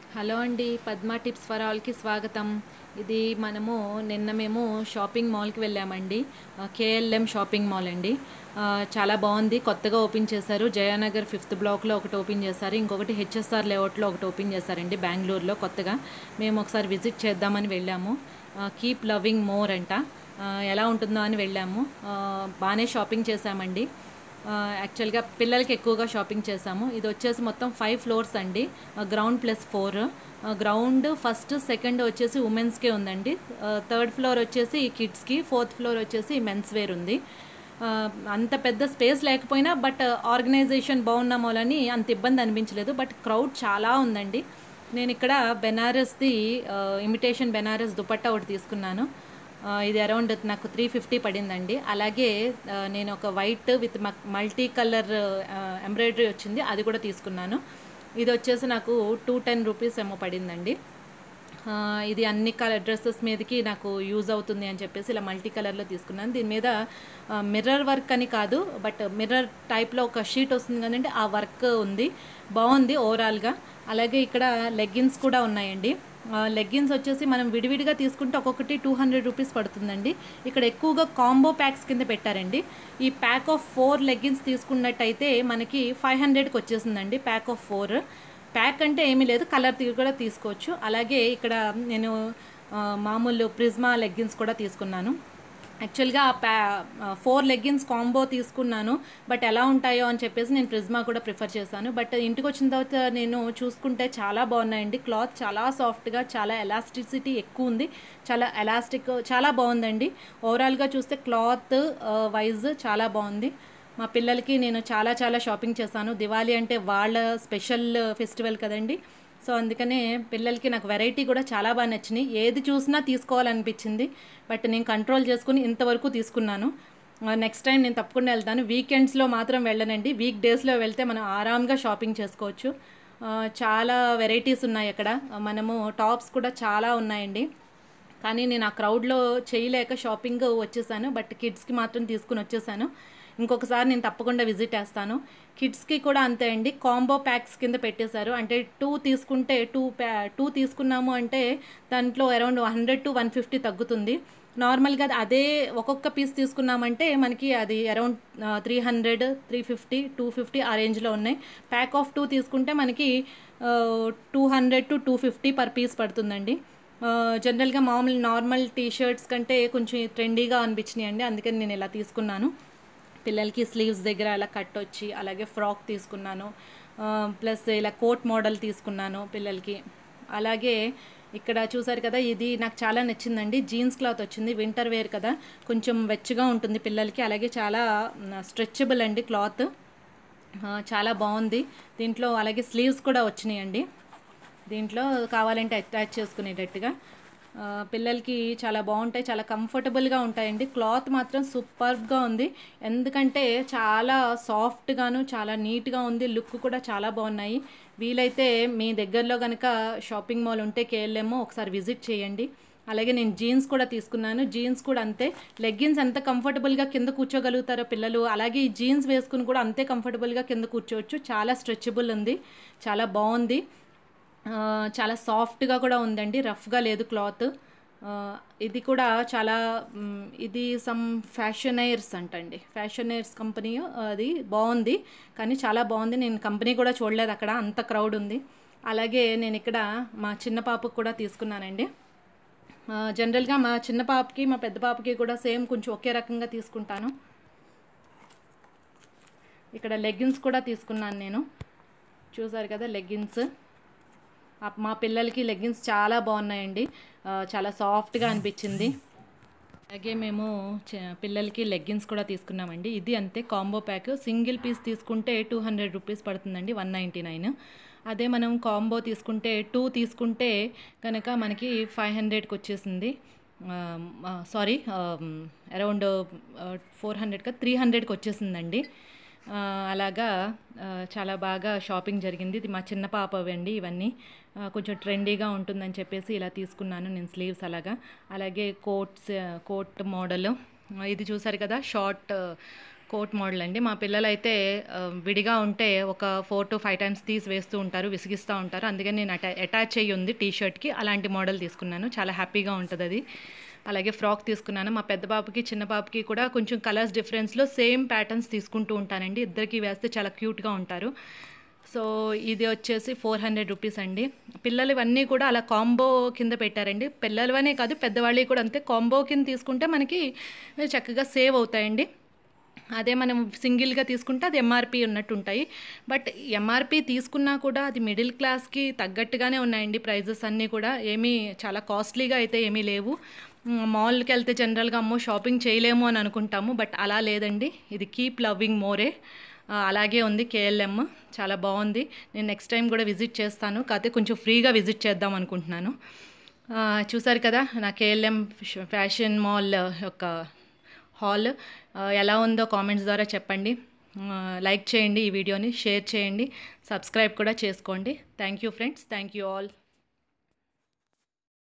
hello అండి Padma tips for ఆల్కి స్వాగతం ఇది మనము నిన్న మేము షాపింగ్ మాల్కి వెళ్ళామండి కేఎల్ఎం షాపింగ్ మాల్ అండి ఆ, చాలా బాగుంది కొత్తగా ఓపెన్ చేశారు జయానగర్ ఫిఫ్త్ బ్లాక్లో ఒకటి ఓపెన్ చేశారు ఇంకొకటి హెచ్ఎస్ఆర్ లేఅవుట్లో ఒకటి ఓపెన్ చేశారండి బెంగళూరులో కొత్తగా మేము ఒకసారి విజిట్ చేద్దామని వెళ్ళాము కీప్ లవింగ్ మోర్ అంట ఆ, ఎలా ఉంటుందో అని వెళ్ళాము ఆ, బాగానే షాపింగ్ చేశామండి ఆ, యాక్చువల్గా పిల్లలకి ఎక్కువగా షాపింగ్ చేసాము ఇది వచ్చేసి మొత్తం ఫైవ్ ఫ్లోర్స్ అండి ఆ, గ్రౌండ్ ప్లస్ ఫోర్ ఆ, గ్రౌండ్ ఫస్ట్ సెకండ్ వచ్చేసి ఉమెన్స్కే ఉందండి ఆ, థర్డ్ ఫ్లోర్ వచ్చేసి కిడ్స్కి ఫోర్త్ ఫ్లోర్ వచ్చేసి మెన్స్ వేర్ ఉంది ఆ, అంత పెద్ద స్పేస్ లేకపోయినా బట్ ఆర్గనైజేషన్ బాగున్న మూలని అంత ఇబ్బంది అనిపించలేదు బట్ క్రౌడ్ చాలా ఉందండి నేను ఇక్కడ బెనారస్ది ఇమిటేషన్ బెనారస్ దుపట్టా ఒకటి తీసుకున్నాను ఆ, ఇది అరౌండ్ నాకు త్రీ ఫిఫ్టీ పడిందండి అలాగే ఆ, నేను ఒక white with multi colour embroidery వచ్చింది అది కూడా తీసుకున్నాను ఇది వచ్చేసి నాకు టూ టెన్ రూపీస్ ఏమో పడిందండి ఆ, ఇది అన్ని కలర్ డ్రెస్సెస్ మీదకి నాకు యూజ్ అవుతుంది అని చెప్పేసి ఇలా మల్టీ కలర్లో తీసుకున్నాను దీని మీద మిర్రర్ వర్క్ అని కాదు బట్ మిర్రర్ టైప్లో ఒక షీట్ వస్తుంది కదండి ఆ వర్క్ ఉంది బాగుంది ఓవరాల్గా అలాగే ఇక్కడ లెగ్గిన్స్ కూడా ఉన్నాయండి లెగ్గిన్స్ వచ్చేసి మనం విడివిడిగా తీసుకుంటే ఒక్కొక్కటి టూ హండ్రెడ్ రూపీస్ పడుతుందండి ఇక్కడ ఎక్కువగా కాంబో ప్యాక్స్ కింద పెట్టారండి ఈ ప్యాక్ ఆఫ్ ఫోర్ లెగ్గిన్స్ తీసుకున్నట్టయితే మనకి ఫైవ్ హండ్రెడ్కి వచ్చేసిందండి ప్యాక్ ఆఫ్ ఫోర్ ప్యాక్ అంటే ఏమీ లేదు కలర్ తీ- కూడా తీసుకోవచ్చు అలాగే ఇక్కడ నేను ఆ, మామూలు ప్రిజ్మా లెగ్గిన్స్ కూడా తీసుకున్నాను యాక్చువల్గా ఆ ప్యా ఫోర్ లెగ్గిన్స్ కాంబో తీసుకున్నాను బట్ ఎలా ఉంటాయో అని చెప్పేసి నేను ప్రిజ్మా కూడా ప్రిఫర్ చేశాను బట్ ఇంటికి వచ్చిన తర్వాత నేను చూసుకుంటే చాలా బాగున్నాయండి క్లాత్ చాలా సాఫ్ట్గా చాలా ఎలాస్టిసిటీ ఎక్కువ ఉంది చాలా ఎలాస్టిక్ చాలా బాగుందండి ఓవరాల్గా చూస్తే క్లాత్ వైజ్ చాలా బాగుంది మా పిల్లలకి నేను చాలా చాలా షాపింగ్ చేశాను దివాళీ అంటే వాళ్ళ స్పెషల్ ఫెస్టివల్ కదండి సో అందుకనే పిల్లలకి నాకు వెరైటీ కూడా చాలా బాగా నచ్చినాయి ఏది చూసినా తీసుకోవాలనిపించింది బట్ నేను కంట్రోల్ చేసుకుని ఇంతవరకు తీసుకున్నాను నెక్స్ట్ టైం నేను తప్పకుండా వెళ్తాను వీకెండ్స్లో మాత్రం వెళ్ళనండి వీక్ డేస్లో వెళ్తే మనం ఆరామ్గా షాపింగ్ చేసుకోవచ్చు ఆ, చాలా వెరైటీస్ ఉన్నాయి అక్కడ మనము టాప్స్ కూడా చాలా ఉన్నాయండి కానీ నేను ఆ క్రౌడ్లో చేయలేక షాపింగ్ వచ్చేసాను బట్ కిడ్స్కి మాత్రం తీసుకుని వచ్చేసాను ఇంకొకసారి నేను తప్పకుండా విజిట్ చేస్తాను కిడ్స్కి కూడా అంతే అండి కాంబో ప్యాక్స్ కింద పెట్టేశారు అంటే టూ తీసుకుంటే టూ ప్యా టూ తీసుకున్నాము అంటే దాంట్లో around hundred to one fifty తగ్గుతుంది నార్మల్గా అదే ఒక్కొక్క పీస్ తీసుకున్నామంటే మనకి అది around three hundred three fifty two fifty ఆ రేంజ్లో ఉన్నాయి ప్యాక్ ఆఫ్ టూ తీసుకుంటే మనకి two hundred to two fifty per piece పడుతుందండి ఆ, జనరల్గా మామూలు నార్మల్ టీ షర్ట్స్ కంటే కొంచెం ట్రెండీగా అనిపించినాయి అండి అందుకని నేను ఇలా తీసుకున్నాను పిల్లలకి స్లీవ్స్ దగ్గర అలా కట్ వచ్చి అలాగే ఫ్రాక్ తీసుకున్నాను ఆ, ప్లస్ ఇలా కోట్ మోడల్ తీసుకున్నాను పిల్లలకి అలాగే ఇక్కడ చూసారు కదా ఇది నాకు చాలా నచ్చిందండి జీన్స్ క్లాత్ వచ్చింది వింటర్ వేర్ కదా కొంచెం వెచ్చగా ఉంటుంది పిల్లలకి అలాగే చాలా స్ట్రెచబుల్ అండి క్లాత్ ఆ, చాలా బాగుంది దీంట్లో అలాగే స్లీవ్స్ కూడా వచ్చినాయండి దీంట్లో కావాలంటే అటాచ్ చేసుకునేటట్టుగా ఆ, పిల్లలకి చాలా బాగుంటాయి చాలా కంఫర్టబుల్గా ఉంటాయండి క్లాత్ మాత్రం సూపర్గా ఉంది ఎందుకంటే చాలా సాఫ్ట్గాను చాలా నీట్గా ఉంది లుక్ కూడా చాలా బాగున్నాయి వీలైతే మీ దగ్గరలో కనుక షాపింగ్ మాల్ ఉంటే కేఎల్ఎమ్ ఒకసారి విజిట్ చేయండి అలాగే నేను జీన్స్ కూడా తీసుకున్నాను జీన్స్ కూడా అంతే లెగ్గిన్స్ ఎంత కంఫర్టబుల్గా కింద కూర్చోగలుగుతారో పిల్లలు అలాగే ఈ జీన్స్ వేసుకుని కూడా అంతే కంఫర్టబుల్గా కింద కూర్చోవచ్చు చాలా స్ట్రెచబుల్ ఉంది చాలా బాగుంది ఆ, చాలా సాఫ్ట్గా కూడా ఉందండి రఫ్గా లేదు క్లాత్ ఆ, ఇది కూడా చాలా మ్, ఇది సమ్ ఫ్యాషనైర్స్ అంటండి ఫ్యాషనైర్స్ కంపెనీ అది బాగుంది కానీ చాలా బాగుంది నేను కంపెనీ కూడా చూడలేదు అక్కడ అంత క్రౌడ్ ఉంది అలాగే నేను ఇక్కడ మా చిన్న పాపకు కూడా తీసుకున్నానండి ఆ, జనరల్గా మా చిన్న పాపకి మా పెద్ద పాపకి కూడా సేమ్ కొంచెం ఒకే రకంగా తీసుకుంటాను ఇక్కడ లెగ్గిన్స్ కూడా తీసుకున్నాను నేను చూసారు కదా లెగ్గిన్స్ ఆ- మా పిల్లలకి లెగ్గిన్స్ చాలా బాగున్నాయండి ఆ, చాలా సాఫ్ట్గా అనిపించింది అలాగే మేము చ- పిల్లలకి లెగ్గిన్స్ కూడా తీసుకున్నామండి ఇది అంతే కాంబో ప్యాక్ సింగిల్ పీస్ తీసుకుంటే టూ హండ్రెడ్ రూపీస్ పడుతుందండి వన్ నైంటీ నైన్ అదే మనం కాంబో తీసుకుంటే టూ తీసుకుంటే కనుక మనకి ఫైవ్ హండ్రెడ్కి వచ్చేసింది సారీ అరౌండ్ ఫోర్ హండ్రెడ్గా త్రీ హండ్రెడ్కి వచ్చేసిందండి ఆ, అలాగా ఆ, చాలా బాగా షాపింగ్ జరిగింది ఇది మా చిన్న పాపవండి ఇవన్నీ ఆ, కొంచెం ట్రెండీగా ఉంటుందని చెప్పేసి ఇలా తీసుకున్నాను నేను స్లీవ్స్ అలాగా అలాగే కోట్స్ కోట్ మోడల్ ఇది చూసారు కదా షార్ట్ కోట్ మోడల్ అండి మా పిల్లలైతే ఆ, విడిగా ఉంటే ఒక ఫోర్ టు ఫైవ్ టైమ్స్ తీసి వేస్తూ ఉంటారు విసిగిస్తూ ఉంటారు అందుకని నేను అటా అటాచ్ అయ్యి ఉంది టీ షర్ట్కి అలాంటి మోడల్ తీసుకున్నాను చాలా హ్యాపీగా ఉంటుంది అది అలాగే ఫ్రాక్ తీసుకున్నాను మా పెద్ద బాబుకి చిన్న బాబుకి కూడా కొంచెం కలర్స్ డిఫరెన్స్లో సేమ్ ప్యాటర్న్స్ తీసుకుంటూ ఉంటానండి ఇద్దరికి వేస్తే చాలా క్యూట్గా ఉంటారు సో ఇది వచ్చేసి ఫోర్ హండ్రెడ్ రూపీస్ అండి పిల్లలు ఇవన్నీ కూడా అలా కాంబో కింద పెట్టారండి పిల్లలవనే కాదు పెద్దవాళ్ళవి కూడా అంతే కాంబో కింద తీసుకుంటే మనకి చక్కగా సేవ్ అవుతాయండి అదే మనం సింగిల్గా తీసుకుంటే అది ఎంఆర్పి ఉన్నట్టు ఉంటాయి బట్ ఎంఆర్పి తీసుకున్నా కూడా అది మిడిల్ క్లాస్కి తగ్గట్టుగానే ఉన్నాయండి ప్రైజెస్ అన్నీ కూడా ఏమీ చాలా కాస్ట్లీగా అయితే ఏమీ లేవు మ్, మాల్కి వెళ్తే జనరల్గా అమ్మో షాపింగ్ చేయలేము అని అనుకుంటాము బట్ అలా లేదండి ఇది కీప్ లవ్వింగ్ మోరే ఆ, అలాగే ఉంది కేఎల్ఎం చాలా బాగుంది నేను నెక్స్ట్ టైం కూడా విజిట్ చేస్తాను కాకపోతే కొంచెం ఫ్రీగా విజిట్ చేద్దాం అనుకుంటున్నాను ఆ, చూసారు కదా నా కేఎల్ఎం ఫ్యాషన్ మాల్ యొక్క హాల్ ఆ, ఎలా ఉందో కామెంట్స్ ద్వారా చెప్పండి ఆ, లైక్ చేయండి ఈ వీడియోని షేర్ చేయండి సబ్స్క్రైబ్ కూడా చేసుకోండి thank you friends thank you all